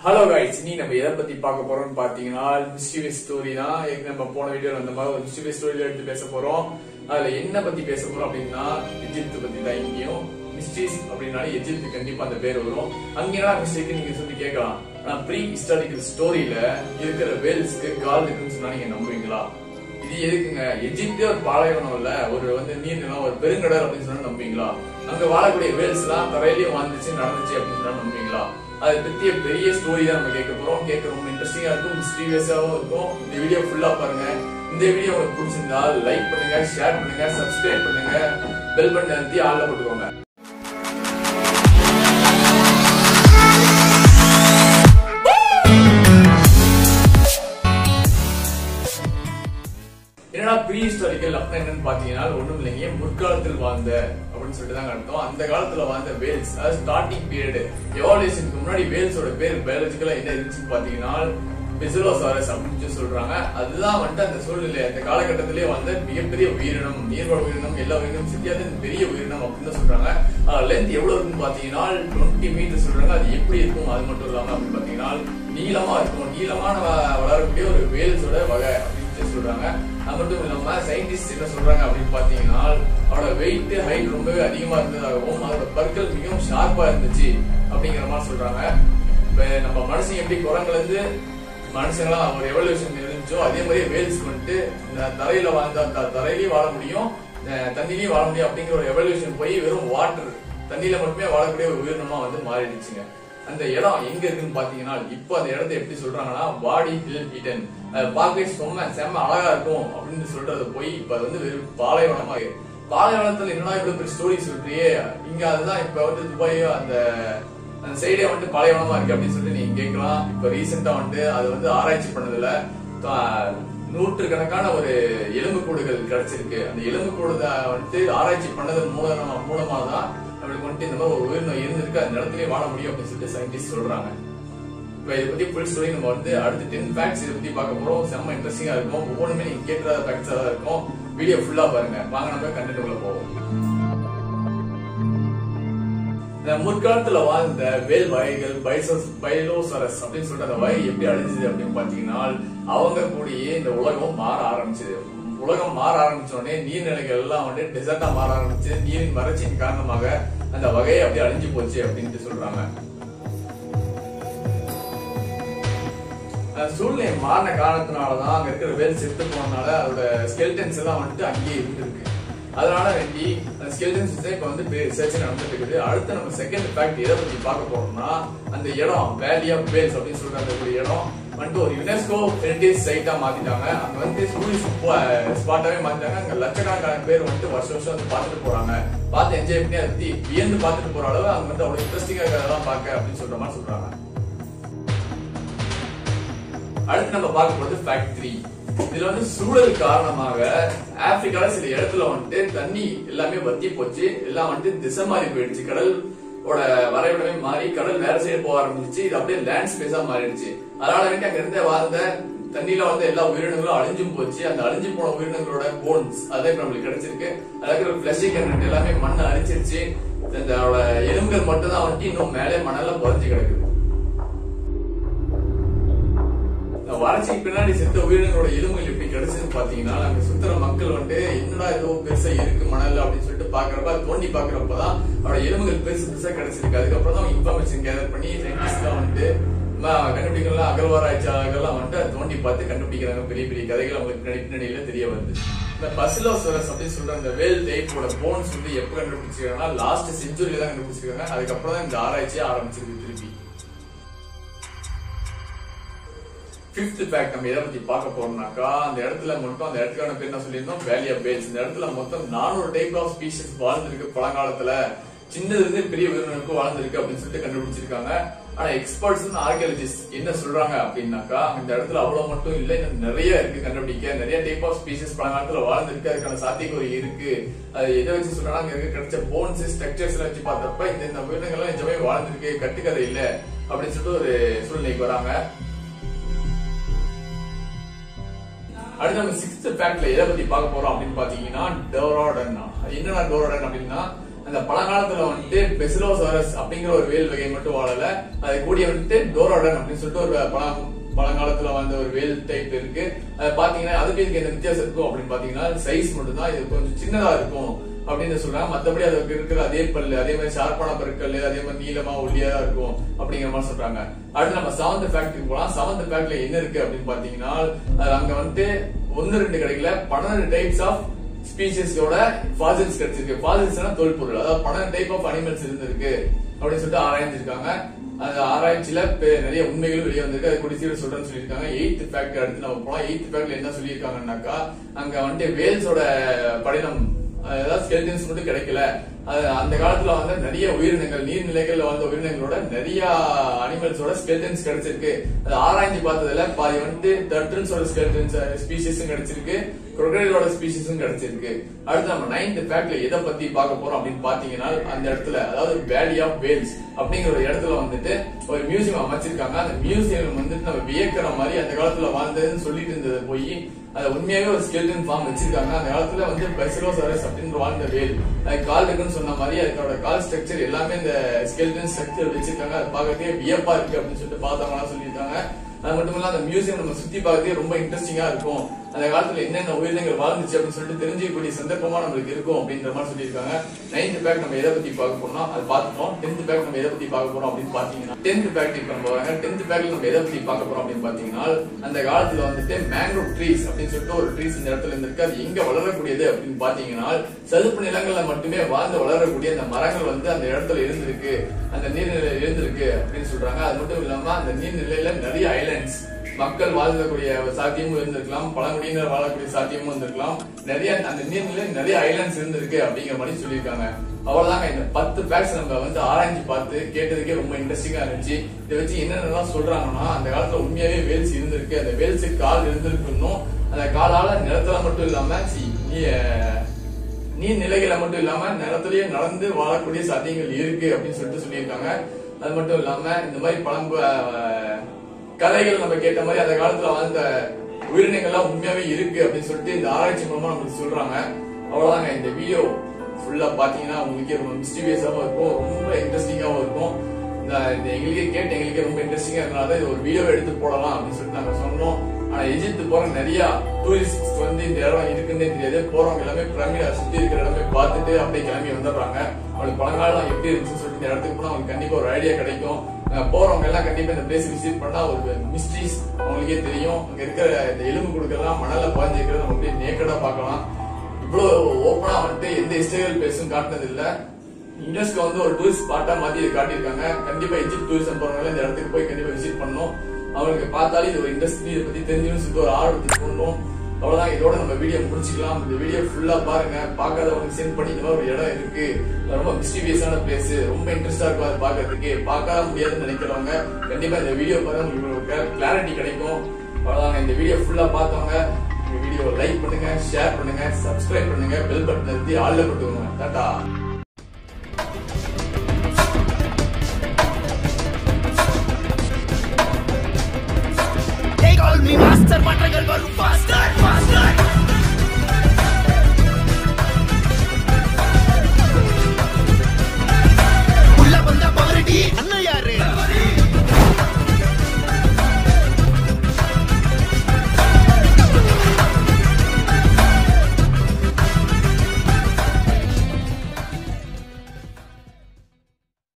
hello guys நீ நம்ம எதை பத்தி பார்க்க போறோம்னு பாத்தீங்கன்னா மிஸ்டிவியஸ் ஸ்டோரி தான் ஏற்கனவே நம்ம போன வீடியோல அந்த மாதிரி ஒரு மிஸ்டிவியஸ் ஸ்டோரியில எடுத்து பேச போறோம் அதுல என்ன பத்தி பேச போறோம் அப்படின்னா எஜிப்து பத்தி தான் இங்கேயும் மிஸ்ட்ரிஸ் அப்படின்னாலே எஜிப்து கண்டிப்பா அந்த பேர் வரும் அங்க என்ன மிஸ்டேக் நீங்க சொல்லி கேட்கலாம் ஆனா ப்ரீ ஹிஸ்டாரிக்கல் ஸ்டோரியில இருக்கிற வேல்ஸ்க்கு கால் இருக்குன்னு சொன்னா நீங்க நம்புவீங்களா இது எதுக்குங்க எஜிப்தே ஒரு பாலைவனம் இல்ல ஒரு வந்து நீர் நிலம் ஒரு பெருங்கடல் அப்படின்னு சொன்னா நம்புவீங்களா அங்க வாழக்கூடிய வேல்ஸ் எல்லாம் தரையிலயும் வாழ்ந்துச்சு நடந்துச்சு அப்படின்னு சொன்னா நம்புவீங்களா அதை பத்திய பெரிய ஸ்டோரி தான் நம்ம கேட்க போறோம் கேட்க ரொம்ப இன்ட்ரெஸ்டிங்கா இருக்கும் மிஸ்டீரியஸாவும் இருக்கும் இந்த வீடியோ ஃபுல்லா பாருங்க இந்த வீடியோ உங்களுக்கு பிடிச்சிருந்தா லைக் பண்ணுங்க ஷேர் பண்ணுங்க சப்ஸ்கிரைப் பண்ணுங்க பெல் பட்டன் அழுத்தி ஆள்ல போட்டுக்கோங்க என்னடா ப்ரீ ஹிஸ்டாரிக்கல் அப்படின்னா என்னன்னு பாத்தீங்கன்னா ஒண்ணும் இல்லைங்க முற்காலத்தில் வாழ்ந்த அப்படின்னு சொல்லிட்டு தான் அர்த்தம் அந்த காலத்துல வாழ்ந்த வேல்ஸ் அதாவது ஸ்டார்டிங் பீரியட் எவாலுவேஷனுக்கு முன்னாடி வேல்ஸோட பேர் பயாலஜிக்கலா என்ன இருந்துச்சுன்னு பாத்தீங்கன்னா பிசிலோசாரஸ் அப்படின்னு சொல்றாங்க அதுதான் வந்துட்டு அந்த சூழ்நிலை அந்த காலகட்டத்திலேயே வந்த மிகப்பெரிய உயிரினம் நீர்வாழ் உயிரினம் எல்லா உயிரினம் சேர்த்து அது பெரிய உயிரினம் அப்படின்னு தான் சொல்றாங்க லென்த் எவ்வளவு இருக்குன்னு பாத்தீங்கன்னா டுவெண்ட்டி மீட்டர் சொல்றாங்க அது எப்படி இருக்கும் அது மட்டும் இல்லாம அப்படின்னு பாத்தீங்கன்னா நீளமா இருக்கும் நீளமான வ- வளரக்கூடிய ஒரு வேல்ஸோட வகை அப்படின்னு சொல்றாங்க அது மட்டும் இல்லாம சயின்டிஸ்ட் என்ன சொல்றாங்க அப்படின்னு பாத்தீங்கன்னா அவரோட வெயிட் ஹைட் ரொம்பவே அதிகமா இருந்ததாகவும் அதோட பற்கள் மிகவும் ஷார்ப்பா இருந்துச்சு அப்படிங்கிற மாதிரி சொல்றாங்க இப்ப நம்ம மனுஷன் எப்படி குரங்குல இருந்து மனுஷங்களா ஒரு எவல்யூஷன் இருந்துச்சோ அதே மாதிரி வேல்ஸ் வந்துட்டு இந்த தரையில வாழ்ந்த த- தரையிலயும் வாழ முடியும் அஹ் தண்ணிலயும் வாழ முடியும் அப்படிங்கிற ஒரு எவல்யூஷன் போய் வெறும் வாட்டர் தண்ணியில மட்டுமே வாழக்கூடிய ஒரு உயிரினமா வந்து மாறிடுச்சுங்க அந்த இடம் எங்க இருக்குன்னு பாத்தீங்கன்னா இப்போ அந்த இடத்தை எப்படி சொல்றாங்கன்னா பாடி ஹில் ஹீடன் பார்க்கவே செம்ம செம்ம அழகா இருக்கும் அப்படின்னு சொல்றது போய் இப்ப அது வந்து வெறும் பாலைவனமா இருக்கு பாலைவனத்துல என்னடா இவ்வளவு பெரிய ஸ்டோரி சொல்றியே இங்க அதுதான் இப்ப வந்து துபாய் அந்த அந்த சைடே வந்துட்டு பாலைவனமா இருக்கு அப்படின்னு சொல்லிட்டு நீங்க கேட்கலாம் இப்ப ரீசெண்டா வந்துட்டு அது வந்து ஆராய்ச்சி பண்ணதுல நூற்று கணக்கான ஒரு எலும்புக்கூடுகள் கிடைச்சிருக்கு அந்த எலும்புக்கூடு வந்துட்டு ஆராய்ச்சி பண்ணது மூலமா மூலமா தான் நம்மளுக்கு வந்துட்டு இந்த மாதிரி ஒரு உயிரினம் இருந்திருக்கு அந்த இடத்துலயே வாழ முடியும் அப்படின்னு சொல்லிட்டு சயின்டிஸ்ட் சொல்றாங்க இப்ப இதை பத்தி ஃபுல் ஸ்டோரி நம்ம வந்து அடுத்து டென் ஃபேக்ட்ஸ் இதை பத்தி பார்க்க போறோம் செம்ம இன்ட்ரெஸ்டிங்கா இருக்கும் ஒவ்வொன்றுமே நீங்க கேட்கற ஃபேக்ட்ஸா தான் இருக்கும் வீடியோ ஃபுல்லா பாருங்க வாங்க நம்ம கண்டென்ட் உள்ள போவோம் இந்த முற்காலத்துல வாழ்ந்த வேல் வகைகள் பைசோஸ் பைலோசரஸ் அப்படின்னு சொல்லிட்டு அந்த வகை எப்படி அழிஞ்சது அப்படின்னு பாத்தீங்கன்னா அவங்க கூடயே இந்த உலகம் மாற ஆரம்பிச்சது உலகம் மாற ஆரம்பிச்ச உடனே நீர்நிலைகள் எல்லாம் வந்து டெசர்ட்டா மாற ஆரம்பிச்சு நீரின் வறட்சியின் காரணமாக அந்த வகையை அப்படியே அழிஞ்சு போச்சு அப்படின்ட்டு சொல்றாங்க அந்த சூழ்நிலை மாறின காரணத்தினாலதான் அங்க இருக்கிற வேல் செத்து போனனால அதோட ஸ்கெல்டன்ஸ் எல்லாம் வந்துட்டு அங்கேயே இருந்திருக்கு அதனால வேண்டி அந்த ஸ்கெல்டன்ஸ் இப்ப வந்து ரிசர்ச் நடந்துட்டு இருக்குது அடுத்து நம்ம செகண்ட் ஃபேக்ட் எதை பத்தி பார்க்க போறோம்னா அந்த இடம் வேலி ஆஃப் வேல்ஸ் அப்படின்னு சொல்ற அந்த ஒரு இடம் வந்துட்டு ஒரு யுனெஸ்கோ ஹெரிடேஜ் சைட்டா மாத்திட்டாங்க அங்க வந்து டூரிஸ்ட் ஸ்பாட்டாவே மாத்திட்டாங்க அங்க லட்சக்கணக்கான பேர் வந்துட்டு வருஷம் வருஷம் வந்து பார்த்துட்டு போறாங்க பார்த்து என்ஜாய் பண்ணி அதை பத்தி வியந்து பார்த்துட்டு போற அளவு அங்க வந்து அவ்வளவு இன்ட்ரெஸ்டிங்கா இருக்கிறதெல்லாம் பார்க்க அப்படின்னு சொல்ற மாதிரி சொல்றாங்க அடுத்து நம்ம பார்க்க போறது ஃபேக்ட் த்ரீ இதுல வந்து சூழல் காரணமாக ஆப்பிரிக்கால சில இடத்துல வந்துட்டு தண்ணி எல்லாமே வத்தி போச்சு எல்லாம் வந்துட்டு திசை மாறி போயிடுச்சு கடல் ஓட வரைபடமே மாறி கடல் வேற சைடு போக ஆரம்பிச்சிச்சு இது அப்படியே லேண்ட் ஸ்பேஸா மாறிடுச்சு அதனால வந்து அங்க இருந்த வாழ்ந்த தண்ணியில வந்து எல்லா உயிரினங்களும் அழிஞ்சும் போச்சு அந்த அழிஞ்சு போன உயிரினங்களோட போன்ஸ் அதான் இப்ப நம்மளுக்கு கிடைச்சிருக்கு அதுல இருக்கிற பிளஷிங் கண்டென்ட் எல்லாமே மண்ணை அரிச்சிருச்சு இதோட எலும்புகள் மட்டும் தான் வந்துட்டு இன்னும் மேலே மணல்ல புதைஞ்சு கிடக்குது இந்த வறட்சிக்கு பின்னாடி செத்த உயிரினங்களோட எலும்புகள் எப்படி கிடைச்சதுன்னு பாத்தீங்கன்னா அங்க சுத்துற மக்கள் வந்து என்னடா ஏதோ பெருசா இருக்கு மணல் அப்படின்னு சொல்லிட்டு பாக்குறப்ப அது தோண்டி பாக்குறப்பதான் அவரோட எலும்புகள் பெருசு பெருசா கிடைச்சிருக்கு அதுக்கப்புறம் தான் இன்ஃபர்மேஷன் கேதர் பண்ணி சயின்டிஸ்ட் தான் வந்துட்டு ம- கண்டுபிடிக்கலாம் அகழ்வாராய்ச்சியாளர்கள்லாம் வந்துட்டு அதை தோண்டி பார்த்து கண்டுபிடிக்கிறாங்க பெரிய பெரிய கதைகள் அவங்களுக்கு பின்னாடி பின்னாடியில தெரிய வருது இந்த பசிலோசரஸ் அப்படின்னு சொல்ற அந்த வேல் டைப்போட போன்ஸ் வந்து எப்ப கண்டுபிடிச்சிருக்காங்கன்னா லாஸ்ட் செஞ்சுரியில தான் கண்டுபிடிச்சிருக்காங்க அதுக்கப்புறம் தான் இந்த ஆராய்ச்சியே ஆரம்பிச்சிருக்கு திருப்பி ஃபிஃப்த் ஃபேக்ட் நம்ம எதை பத்தி பார்க்க போறோம்னாக்கா அந்த இடத்துல மட்டும் அந்த இடத்துக்கான பேர் என்ன சொல்லியிருந்தோம் வேலி ஆஃப் பேல்ஸ் இந்த இடத்துல மொத்தம் நானூறு டைப் ஆஃப் ஸ்பீஷஸ் வாழ்ந்திருக்கு பழங்காலத்துல சின்னதுல இருந்து பெரிய உயிரினருக்கும் வாழ்ந்திருக்கு அப்படின்னு சொல்லிட்டு கண்டுபிடிச்சிருக்காங்க ஆனா எக்ஸ்பர்ட்ஸ் ஆர்கியாலஜிஸ்ட் என்ன சொல்றாங்க அப்படின்னாக்கா இந்த இடத்துல அவ்வளவு மட்டும் இல்ல இன்னும் நிறைய இருக்கு கண்டுபிடிக்க நிறைய டைப் ஆஃப் ஸ்பீஷஸ் பழங்காலத்துல வாழ்ந்திருக்கு அதுக்கான சாத்தியக்கூறு இருக்கு அது எதை வச்சு சொல்றாங்க அங்க இருக்க கிடைச்ச போன்ஸ் ஸ்ட்ரக்சர்ஸ் வச்சு பார்த்தப்ப இந்த இந்த உயிரினங்கள்லாம் நிஜமே வாழ்ந்திருக்கு கட்டுக்கதை இல்ல அப்படின்னு சொல்லிட்டு ஒரு சூழ்நிலைக்கு வராங்க அடுத்து நம்ம சிக்ஸ்த் ஃபேக்ட்ல எதை பத்தி பார்க்க போறோம் அப்படின்னு பாத்தீங்கன்னா டோராடன் அது என்னடா டோராடன் அப்படின்னா அந்த அந்த பழங்காலத்துல வந்துட்டு பெசிலோசாரஸ் அப்படிங்கிற ஒரு வேல் வகை மட்டும் வாழல அது கூடிய வந்துட்டு டோரோடன் அப்படின்னு சொல்லிட்டு ஒரு பழம் பழங்காலத்துல வந்த ஒரு வேல் டைப் இருக்கு அது பாத்தீங்கன்னா அதுக்கு இதுக்கு என்ன வித்தியாசம் இருக்கும் அப்படின்னு பாத்தீங்கன்னா சைஸ் மட்டும் தான் இது கொஞ்சம் சின்னதா இருக்கும் அப்படின்னு சொல்றாங்க மத்தபடி அதுக்கு இருக்கிற அதே பல்லு அதே மாதிரி ஷார்ப்பான பற்கள் அதே மாதிரி நீளமா ஒல்லியா இருக்கும் அப்படிங்கிற மாதிரி சொல்றாங்க அடுத்து நம்ம செவன்த் ஃபேக்டரி போலாம் செவன்த் ஃபேக்டரில என்ன இருக்கு அப்படின்னு பாத்தீங்கன்னா அது அங்க வந்துட்டு ஒன்னு ரெண்டு கிடைக்கல பன்னெண்டு டைப்ஸ் ஆஃப் ஸ்பீசிஸோட ஃபாசில்ஸ் கிடைச்சிருக்கு ஃபாசில்ஸ்னா தொல்பொருள் அதாவது பன்னெண்டு டைப் ஆஃப் அனிமல்ஸ் இருந்திருக்கு அப்படின்னு சொல்லிட்டு ஆராய்ஞ்சிருக்காங்க அந்த ஆராய்ச்சியில பெ- நிறைய உண்மைகள் வெளியே வந்திருக்கு அது கூடிய சீக்கிரம் சொல்றேன்னு சொல்லியிருக்காங்க எயித் ஃபேக்டர் அடுத்து நம்ம போலாம் எயித் ஃபேக்டர்ல என்ன சொல்லியிருக்காங்கன்னாக்கா அங்க வந்துட்டு வேல்ஸோட படினம் அதாவது ஸ்கெல்டன்ஸ் மட்டும் கிடைக்கல அது அந்த காலத்துல வந்து நிறைய உயிரினங்கள் நீர்நிலைகள்ல வாழ்ந்த உயிரினங்களோட நிறைய அனிமல்ஸோட ஸ்கெல்டன்ஸ் கிடைச்சிருக்கு அது ஆராய்ச்சி பார்த்ததுல பாதி வந்துட்டு டர்டில்ஸோட ஸ்கெல்டன்ஸ் ஸ்பீசிஸும் கிடைச்சிருக்கு crocodileோட ஸ்பீசிஸும் கிடைச்சிருக்கு அடுத்து நம்ம நைன்த் ஃபேக்ட்ல எதை பத்தி பார்க்க போறோம் அப்படின்னு பாத்தீங்கன்னா அந்த இடத்துல அதாவது வேலி ஆஃப் வேல்ஸ் அப்படிங்கிற ஒரு இடத்துல வந்துட்டு ஒரு மியூசியம் அமைச்சிருக்காங்க அந்த மியூசியம் வந்துட்டு நம்ம வியக்கிற மாதிரி அந்த காலத்துல வாழ்ந்ததுன்னு சொல்லிட்டு இருந்தது போய் அது உண்மையாவே ஒரு ஸ்கெல்டன் ஃபார்ம் வச்சிருக்காங்க அந்த காலத்துல வந்து பெசிலோசாரஸ் அப்படின்னு வாழ்ந்த வேல் அது கால் இருக்குன்னு சொன்ன மாதிரி அதோட கால் ஸ்ட்ரக்சர் எல்லாமே இந்த ஸ்கெல்டன் ஸ்ட்ரக்சர் வச்சிருக்காங்க அது பார்க்கறதுக்கே வியப்பா இருக்கு அப்படின்னு சொல்லிட்டு பார்த்தவங்க சொல்லியிருக்காங்க அது மட்டும் இல்ல அந்த மியூசியம் நம்ம சுத்தி பார்க்கறதே ரொம்ப இன்ட்ரெஸ்டிங்கா இருக்கும் அந்த காலத்துல என்னென்ன உயிரினங்கள் வாழ்ந்துச்சு அப்படின்னு சொல்லிட்டு தெரிஞ்சுக்கக்கூடிய சந்தர்ப்பமா நம்மளுக்கு இருக்கும் அப்படின்ற மாதிரி சொல்லியிருக்காங்க நைன்த் பேக் நம்ம எதை பத்தி பார்க்க போறோம் அது பார்த்துட்டோம் டென்த் பேக் நம்ம எதை பத்தி பார்க்க போறோம் அப்படின்னு பாத்தீங்கன்னா டென்த் பேக் இப்ப நம்ம வராங்க டென்த் பேக்ல நம்ம எதை பத்தி பார்க்க போறோம் அப்படின்னு பாத்தீங்கன்னா அந்த காலத்துல வந்துட்டு மேங்க்ரோவ் ட்ரீஸ் அப்படின்னு சொல்லிட்டு ஒரு ட்ரீஸ் இந்த இடத்துல இருந்திருக்கு அது எங்க வளரக்கூடியது அப்படின்னு பாத்தீங்கன்னா சதுப்பு நிலங்கள்ல மட்டுமே வாழ்ந்து வளரக்கூடிய அந்த மரங்கள் வந்து அந்த இடத்துல இருந்திருக்கு அந்த நீர்நிலையில இருந்திருக்கு அப்படின்னு சொல்றாங்க அது மட்டும் இல்லாம அந்த நீர்நிலையில நிறைய ஐலாண்ட்ஸ் மக்கள் வாழ்ந்தக்கூடிய சாத்தியமும் இருந்திருக்கலாம் பழங்குடியினர் வாழக்கூடிய சாத்தியமும் இருந்திருக்கலாம் நிறைய அந்த நீர்நிலையில நிறைய ஐலாண்ட்ஸ் இருந்திருக்கு அப்படிங்கிற மாதிரி சொல்லியிருக்காங்க அவ்வளவுதாங்க இந்த பத்து ஃபேக்ட்ஸ் நம்ம வந்து ஆராய்ஞ்சு பார்த்து கேட்டதுக்கே ரொம்ப இன்ட்ரெஸ்டிங்கா இருந்துச்சு இதை வச்சு என்னென்னலாம் சொல்றாங்கன்னா அந்த காலத்துல உண்மையாவே வேல்ஸ் இருந்திருக்கு அந்த வேல்ஸுக்கு கால் இருந்திருக்கணும் அந்த காலால நிலத்துல மட்டும் இல்லாம சி, நீ- நீர் நிலைகளை மட்டும் இல்லாம நிலத்திலேயே நடந்து வாழக்கூடிய சாத்தியங்கள் இருக்கு அப்படின்னு சொல்லிட்டு சொல்லியிருக்காங்க அது மட்டும் இல்லாம இந்த மாதிரி பழம்பு அஹ், கதைகள் நம்ம கேட்ட மாதிரி அந்த காலத்துல வாழ்ந்த உயிரினங்கள்லாம் உண்மையாவே இருக்கு அப்படின்னு சொல்லிட்டு இந்த ஆராய்ச்சி மூலமா நமக்கு சொல்றாங்க அவ்வளவுதாங்க இந்த வீடியோ ஃபுல்லா பாத்தீங்கன்னா உங்களுக்கே ரொம்ப மிஸ்டீரியஸாவும் இருக்கும் ரொம்ப இன்ட்ரெஸ்டிங்காவும் இருக்கும் இந்த இந்த எங்களுக்கே கேட்டு எங்களுக்கே ரொம்ப இன்ட்ரெஸ்டிங்கா இருக்கனால இது ஒரு வீடியோ எடுத்து போடலாம் அப்படின்னு சொல்லிட்டு நாங்க சொன்னோம் ஆனா எஜிப்து போற நிறைய டூரிஸ்ட் வந்து இந்த இடம் இருக்குன்னே தெரியாது போறவங்க எல்லாமே பிரமிட சுத்தி இருக்கிற இடமே பார்த்துட்டு அப்படியே கிளம்பி வந்துடுறாங்க அவங்களுக்கு பழங்காலம் எப்படி இருந்துச்சுன்னு சொல்லிட்டு இந்த இடத்துக்கு போனா அவங்களுக்கு கண்டிப்பா ஒரு ஐடியா கிடைக்கும் அஹ் போறவங்க எல்லாம் கண்டிப்பா இந்த பிளேஸ் விசிட் பண்ணா ஒரு மிஸ்ட்ரீஸ் அவங்களுக்கே தெரியும் அங்க இருக்கிற இந்த எலும்பு கொடுக்கலாம் மணல்ல பாஞ்சிருக்கிறது நம்ம அப்படியே நேக்கடா பார்க்கலாம் இவ்வளவு ஓப்பனா வந்துட்டு எந்த ஹிஸ்டாரிக்கல் பிளேஸும் காட்டினது இல்ல யுனெஸ்கோ வந்து ஒரு டூரிஸ்ட் ஸ்பாட்டா மாத்தி இதை காட்டியிருக்காங்க கண்டிப்பா எஜிப்ட் டூரிசம் போறவங்க இந்த இடத்துக்கு போய் கண்டிப்பா விசிட் பண்ணணும் அவங்களுக்கு பார்த்தாலே இது ஒரு இண்டஸ்ட்ரி இதை பத்தி தெரிஞ்சுன்னு சொல்லிட்டு ஒரு ஆர்வத்தை தூண்டும் அவ்வளவுதான் இதோட நம்ம வீடியோ முடிச்சுக்கலாம் இந்த வீடியோ ஃபுல்லா பாருங்க பார்க்காதவங்களுக்கு சென்ட் பண்ணி இந்த மாதிரி ஒரு இடம் இருக்கு அது ரொம்ப மிஸ்டீரியஸான பிளேஸ் ரொம்ப இன்ட்ரெஸ்டா இருக்கும் அதை பார்க்கறதுக்கு பார்க்க முடியாதுன்னு நினைக்கிறவங்க கண்டிப்பா இந்த வீடியோ பாருங்க உங்களுக்கு கிளாரிட்டி கிடைக்கும் அவ்வளவுதான் இந்த வீடியோ ஃபுல்லா பார்த்தவங்க இந்த வீடியோ லைக் பண்ணுங்க ஷேர் பண்ணுங்க சப்ஸ்கிரைப் பண்ணுங்க பெல் பட்டன் நிறுத்தி ஆள்ல போட்டுக்கோங்க டாடா